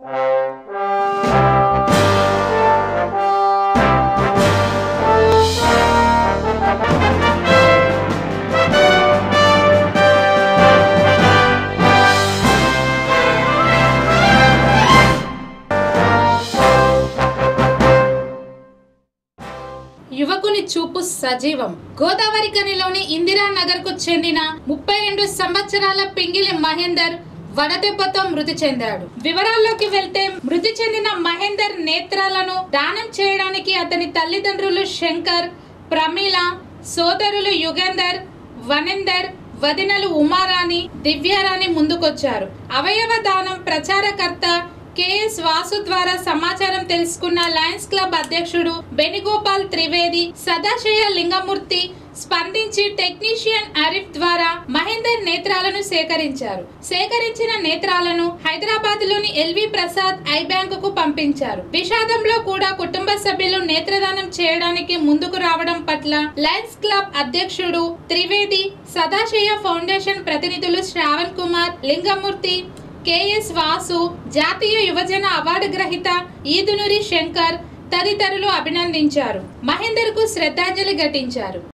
యువకుని చూపు సజీవం గోదావరి కనిలోని ఇందిరానగర్ కు చెందిన ముప్పై రెండు సంవత్సరాల పింగిలి మహేందర్ వడదెబ్బతో మృతి చెందాడు వివరాల్లోకి వెళ్తే మృతి చెందిన మహేందర్ నేత్రాలను దానం చేయడానికి అతని తల్లిదండ్రులు శంకర్ ప్రమీల సోదరులు యుగేందర్ వనేందర్ వదినలు ఉమారాణి దివ్యారాణి ముందుకొచ్చారు అవయవ దానం ప్రచారకర్త కేఎస్ వాసు ద్వారా సమాచారం తెలుసుకున్న లయన్స్ క్లబ్ అధ్యక్షుడు బెనిగోపాల్ త్రివేది సదాశయ లింగమూర్తి స్పందించి టెక్నీషియన్ అరిఫ్ ద్వారా మహేందర్ నేత్రాలను సేకరించారు సేకరించిన నేత్రాలను హైదరాబాద్ లోని ఎల్వి ప్రసాద్ ఐ బ్యాంకు కు పంపించారు విషాదంలో కూడా కుటుంబ సభ్యులు నేత్రదానం చేయడానికి ముందుకు రావడం పట్ల లయన్స్ క్లబ్ అధ్యక్షుడు త్రివేది సదాశయ ఫౌండేషన్ ప్రతినిధులు శ్రావణ్ కుమార్ లింగమూర్తి కేఎస్ వాసు జాతీయ యువజన అవార్డు గ్రహీత ఈదునూరి శంకర్ తదితరులు అభినందించారు మహేందర్ కు శ్రద్ధాంజలి ఘటించారు